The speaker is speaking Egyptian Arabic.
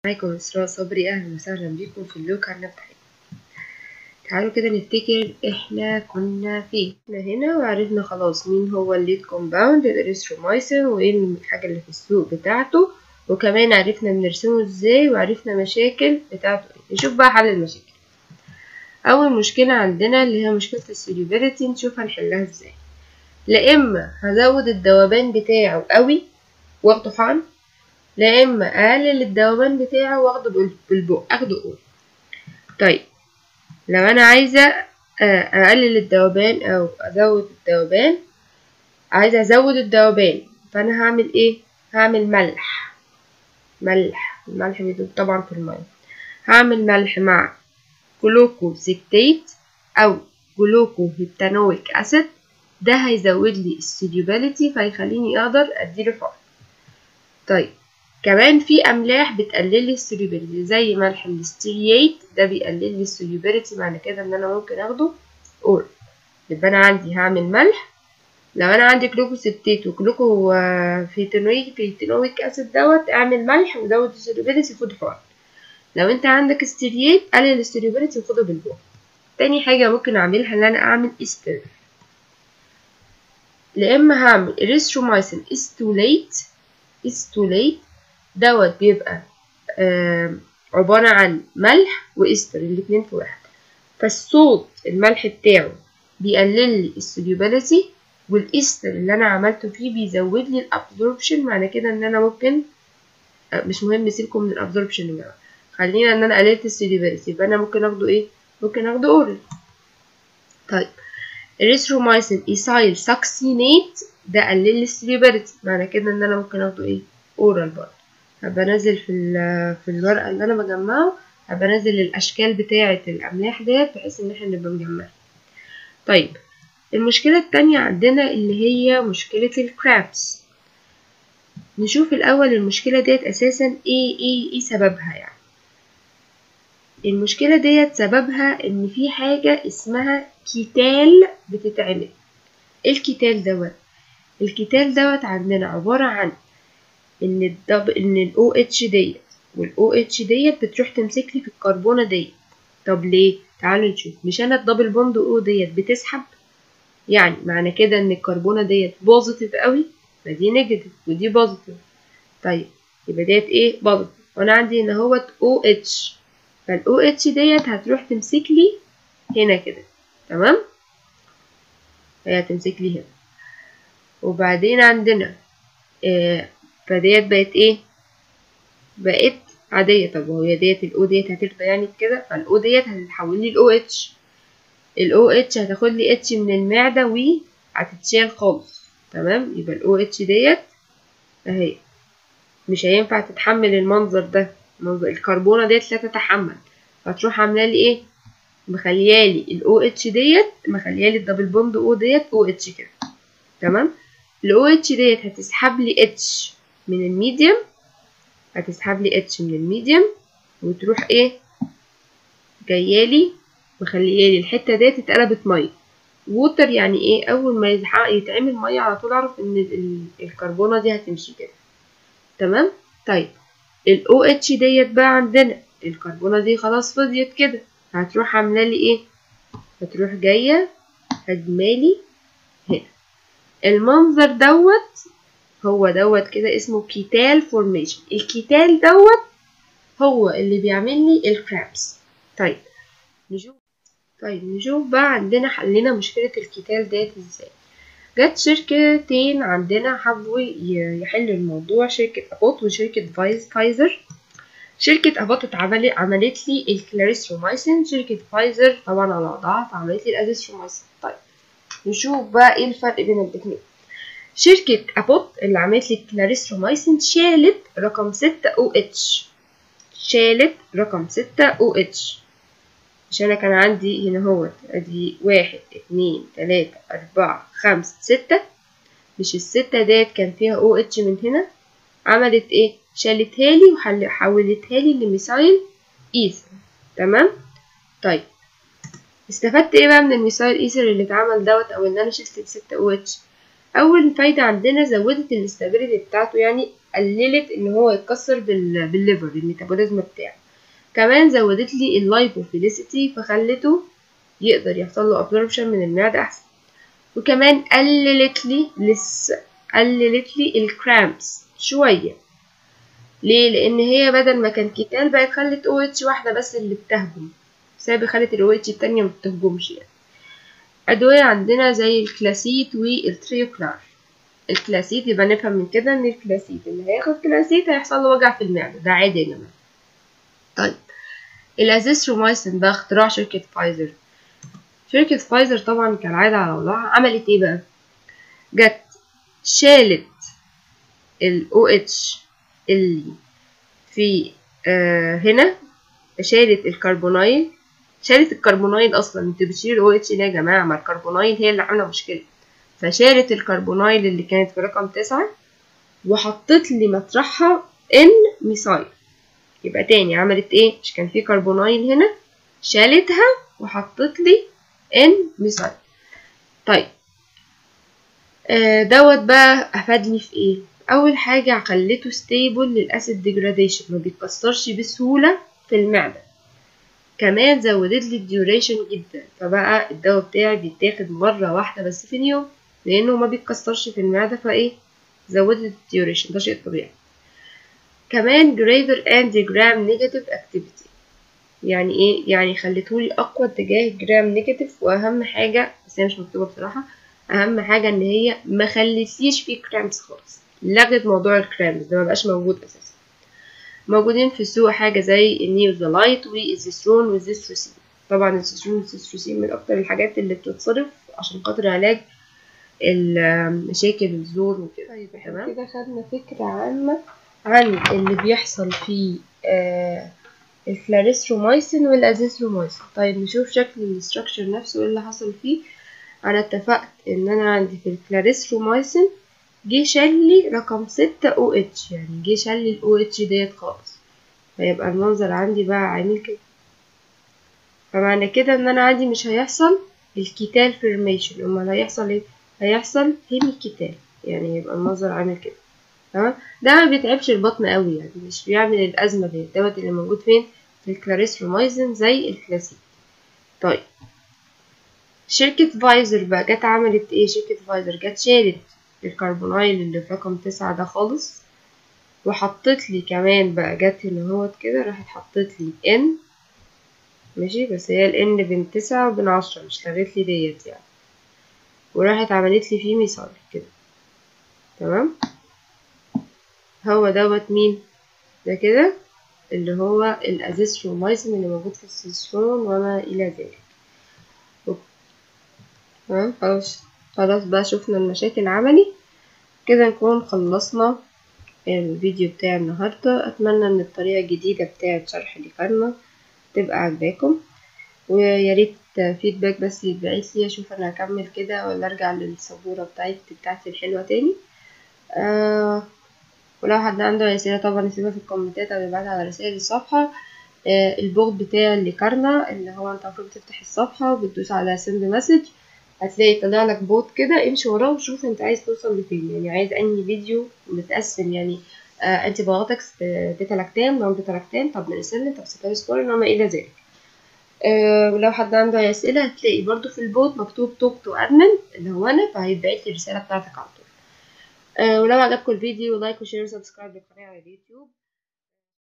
معاكم إسراء صبري أهلا وسهلا بيكم في اللوك عنا بتاعتنا تعالوا كده نفتكر احنا كنا فين احنا هنا وعرفنا خلاص مين هو الليد كومباوند الاريثرومايسين وايه الحاجة اللي في السوق بتاعته وكمان عرفنا بنرسمه ازاي وعرفنا مشاكل بتاعته ايه نشوف بقى حل المشاكل أول مشكلة عندنا اللي هي مشكلة السوليبيليتي نشوف هنحلها ازاي لا إما هزود الذوبان بتاعه قوي واخده حقن لا اما اقلل الذوبان بتاعه واخده بالبق اخده قول طيب لو انا عايزه اقلل الذوبان او ازود الذوبان عايزه ازود الذوبان فانا هعمل ايه هعمل ملح ملح الملح بيدوب طبعا في الميه هعمل ملح مع جلوكو سيكتيت او جلوكو هيبتانويك اسيد ده هيزود لي السوليبيليتي فيخليني اقدر اديله حقن طيب كمان في املاح بتقلل لي السوليبيليتي زي ملح الاستريات ده بيقلل لي السوليبيليتي معنى كده ان انا ممكن اخده اور يبقى انا عندي هعمل ملح لو انا عندي جلوكو سبتيت وجلوكو فيتينويك فيتينويك اسيد دوت اعمل ملح وزود السوليبيليتي خد حقن لو انت عندك استريات قلل السوليبيليتي وخده بالبوق تاني حاجه ممكن اعملها ان انا اعمل استر لا اما هعمل اريثرومايسين استوليت استوليت دوت بيبقى آه عبارة عن ملح وإستر الاتنين في واحد فالصوت الملح بتاعه بيقلل لي السوليوبيليتي والإستر اللي أنا عملته فيه بيزود لي الأبزوربشن معنى كده إن أنا ممكن آه مش مهم سيبكم من الأبزوربشن يا جماعة خلينا إن أنا قللت السوليوبيليتي يبقى أنا ممكن أخده إيه؟ ممكن أخده أورال طيب الريثرومايسين إيسايل ساكسينيت ده قلل لي السوليوبيليتي معنى كده إن أنا ممكن أخده إيه؟ أورال برضه هبقى انزل في في الورقه اللي انا بجمعه هبقى انزل الاشكال بتاعه الاملاح ديت بحيث ان احنا نبقى مجمعين طيب المشكله التانية عندنا اللي هي مشكله الكرابس نشوف الاول المشكله ديت اساسا ايه ايه ايه سببها يعني المشكله ديت سببها ان في حاجه اسمها كتال بتتعمل ايه الكتال دوت الكتال دوت عندنا عباره عن ان الدب ان الاو اتش ديت والاو اتش ديت بتروح تمسك لي في الكربونه ديت طب ليه تعالوا نشوف مش انا الدبل بوند او ديت بتسحب يعني معنى كده ان الكربونه ديت بوزيتيف قوي فدي نيجاتيف ودي بوزيتيف طيب يبقى ديت ايه بوزيتيف وانا عندي هنا اهوت او اتش فالاو اتش ديت هتروح تمسك لي هنا كده تمام هي هتمسك لي هنا وبعدين عندنا آه فديت بقت ايه بقت عاديه طب وهي ديت الاو ديت هترضى يعني بكده فالاو ديت هتتحول لي الاو اتش الاو اتش هتاخد لي اتش من المعده وهتتشال خالص تمام يبقى الاو اتش ديت اهي مش هينفع تتحمل المنظر ده منظر الكربونه ديت لا تتحمل فتروح عامله لي ايه مخليالي الاو اتش ديت مخليالي الدبل بوند او ديت او اتش كده تمام الاو اتش ديت هتسحب لي اتش من الميديم هتسحب لي اتش من الميديم وتروح ايه جايالي مخليالي الحته ديت اتقلبت ميه ووتر يعني ايه اول ما يتعمل ميه على طول اعرف ان الكربونه دي هتمشي كده تمام طيب الاو اتش ديت بقى عندنا الكربونه دي خلاص فضيت كده هتروح عامله لي ايه هتروح جايه هجمالي هنا المنظر دوت هو دوت كده اسمه كيتال فورميشن الكيتال دوت هو اللي بيعمل لي الكرابس طيب نشوف طيب نشوف بقى عندنا حلنا مشكلة الكيتال ديت ازاي جت شركتين عندنا حبوا يحلوا الموضوع شركة أبوت وشركة فايز فايزر شركة أبوت اتعملت عملت لي الكلاريسترومايسين شركة فايزر طبعا على وضعها عملت لي الازيثرومايسين طيب نشوف بقى ايه الفرق بين الاتنين شركة أبوت اللي عملت لي كلاريسترومايسين شالت رقم ستة او اتش شالت رقم ستة او اتش مش أنا كان عندي هنا هو ادي واحد اتنين تلاتة أربعة خمسة ستة مش الستة ديت كان فيها او اتش من هنا عملت ايه شالتها لي وحولتها لي لميثايل ايثر تمام طيب استفدت ايه بقى من الميثايل ايثر اللي اتعمل دوت او ان انا شلت الستة او اتش اول فايدة عندنا زودت الاستابيليتي بتاعته يعني قللت ان هو يتكسر بال... بالليفر الميتابوليزم بتاعه كمان زودت لي اللايبوفيليسيتي فخلته يقدر يحصل له ابزوربشن من المعدة احسن وكمان قللت لي لس قللت لي الكرامبس شوية ليه لان هي بدل ما كان كيتال بقت خلت او اتش واحدة بس اللي بتهجم سابي خلت الاو اتش التانية ما بتهجمش يعني ادوية عندنا زي الكلاسيت والتريوكلار الكلاسيت يبقى نفهم من كده ان الكلاسيت اللي هياخد كلاسيت هيحصل له وجع في المعدة ده عادي يا جماعة طيب الازيثرومايسين ده اختراع شركة فايزر شركة فايزر طبعا كالعادة على وضعها عملت ايه بقى جت شالت ال OH اللي في آه هنا شالت الكربونايل شالت الكربونايل اصلا انت بتشيل ال OH ليه يا جماعة ما الكربونايل هي اللي عاملة مشكلة فشالت الكربونايل اللي كانت في رقم تسعة وحطت لي مطرحها ان ميثايل يبقى تاني عملت ايه مش كان في كربونايل هنا شالتها وحطت لي ان ميثايل طيب آه دوت بقى افادني في ايه اول حاجه خليته ستيبل للاسيد ديجراديشن ما بيتكسرش بسهوله في المعده كمان زودت لي الديوريشن جدا فبقى الدواء بتاعي بيتاخد مره واحده بس في اليوم لانه ما بيتكسرش في المعده فايه زودت الديوريشن ده شيء طبيعي كمان greater and gram negative activity يعني ايه يعني خليتهولي اقوى اتجاه جرام نيجاتيف واهم حاجه بس هي مش مكتوبه بصراحه اهم حاجه ان هي ما خلتليش فيه كرامز خالص لغت موضوع الكرامز ده مبقاش موجود اساسا موجودين في السوق حاجه زي النيوزالايت والزيسترون والزيستروسين طبعا الزيسترون والزيستروسين من اكتر الحاجات اللي بتتصرف عشان خاطر علاج المشاكل الزور وكده طيب احنا كده خدنا فكره عامه عن اللي بيحصل في آه الكلاريسترومايسين والازيثرومايسين طيب نشوف شكل الاستراكشر نفسه ايه اللي حصل فيه انا اتفقت ان انا عندي في الكلاريسترومايسين جه شال لي رقم ستة او اتش يعني جه شال لي الاو اتش ديت خالص فيبقى المنظر عندي بقى عامل كده فمعنى كده ان انا عندي مش هيحصل الكيتال فيرميشن امال هيحصل ايه هيحصل هيمي كيتال يعني يبقى المنظر عامل كده تمام ده ما بيتعبش البطن قوي يعني مش بيعمل الازمه دي الدوت اللي موجود فين في الكلاريسترومايزين زي الكلاسيك طيب شركة فايزر بقى جت عملت ايه شركة فايزر جت شالت الكربونايل اللي في رقم تسعة ده خالص وحطت لي كمان بقى جت هنا اهوت كده راحت حطت لي ان ماشي بس هي الان بين تسعة وبين عشرة مش لغيت لي ديت يعني وراحت عملت لي فيه مثال كده تمام هو دوت مين ده كده اللي هو الازيثرومايسين اللي موجود في السيسترون وما الى ذلك تمام خلاص خلاص بقى شفنا المشاكل عملي كده نكون خلصنا الفيديو بتاع النهاردة اتمنى ان الطريقة الجديدة بتاعة شرح الكارما تبقى عجباكم وياريت فيدباك بس يتبعت لي اشوف انا هكمل كده ولا ارجع للسبورة بتاعتي بتاعتي الحلوة تاني آه ولو حد عنده أسئلة طبعا يسيبها في الكومنتات أو يبعتها على رسائل الصفحة آه البوت بتاع اللي كارنا اللي هو انت المفروض تفتح الصفحة وبتدوس على سند مسج هتلاقي طلع لك بوت كده امشي وراه وشوف انت عايز توصل لفين يعني عايز انهي فيديو متقسم يعني آه انتي بايوتكس بيتا لاكتام نون بيتا لاكتام طب مينيسيلين طب سيتالوسبورين وما الى ذلك آه ولو حد عنده اي اسئله هتلاقي برضو في البوت مكتوب توك تو ادمن اللي هو انا فهيتبعت لي الرساله بتاعتك على طول آه ولو عجبكم الفيديو لايك وشير وسبسكرايب للقناه على اليوتيوب